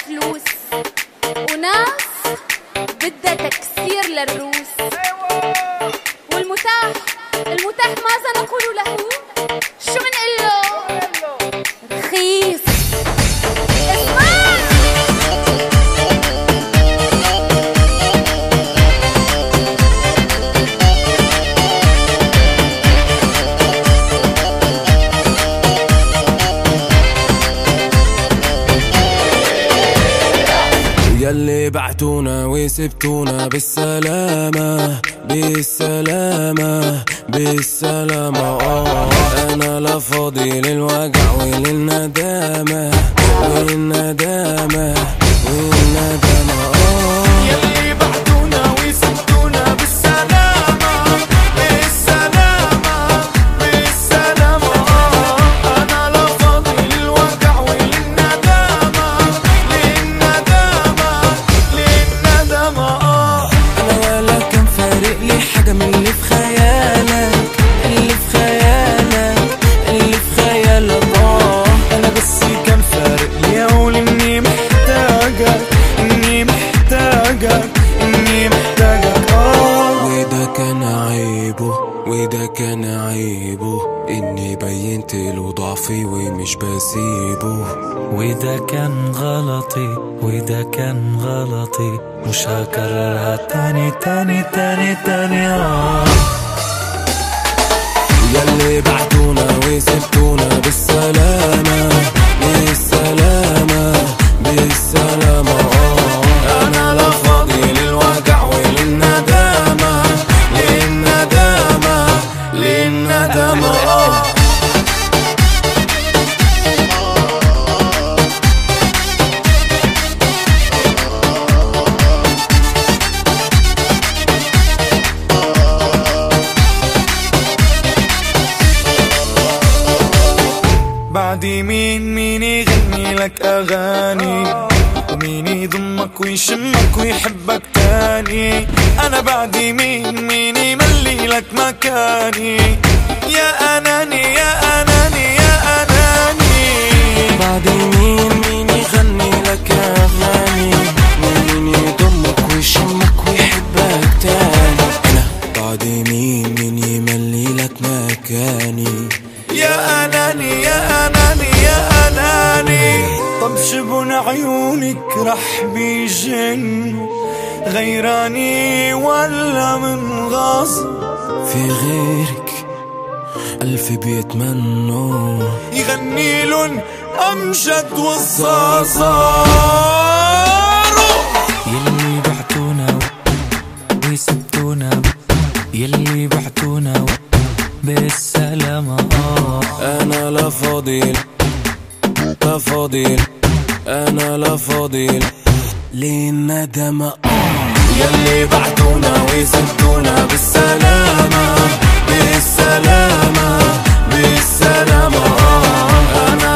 فلوس وناس بدها تكسير للروس والمتاح المتاح ماذا نقول له شو منقول له رخيص اسمع يلي بعتونا وسبتونا بالسلامة بالسلامة بالسلامة آه أنا لا فاضي للوجع وللندامة والندامة والندامة آه يلي بعتونا وسبتونا بالسلامة بالسلامة بالسلامة أنا لا فاضي للوجع وللندامة للندامة للندامة أنا ولا كان فارق لي حاجة من اللي في خيالك اللي في خيالك اللي في خيالك آه أنا بس كان فارق لي أقول إني محتاجك إني محتاجك إني محتاجك آه وده كان عيبه وده كان عيبه اني بينت له ضعفي ومش بسيبه وده كان غلطي وده كان غلطي مش هكررها تاني تاني تاني تاني آه يلي بعتونا وسبتونا بالسلامة بالسلامة بالسلامة آه أنا لا فاضي للوجع وللندامة للندامة للندامة آه بعدي مين مين يغني لك اغاني ومين يضمك ويشمك ويحبك تاني انا بعدي مين مين يملي لك مكاني يا اناني يا اناني يا اناني بعد مين مين يغني لك أغاني مين يضمك ويشمك ويحبك تاني أنا بعد مين مين يملي لك مكاني يا اناني يا اناني يا اناني طب شبن عيونك رح بيجن غيراني ولا من غصب في غيرك ألف بيتمنوا يغني لن امجد والصاصار يلي بعتونا وسبتونا يلي بعتونا بالسلامة آه أنا لا فاضي لا فاضي أنا لا فاضي للندم يلي بعتونا وسبتونا بالسلامة بالسلامة بالسلامة أنا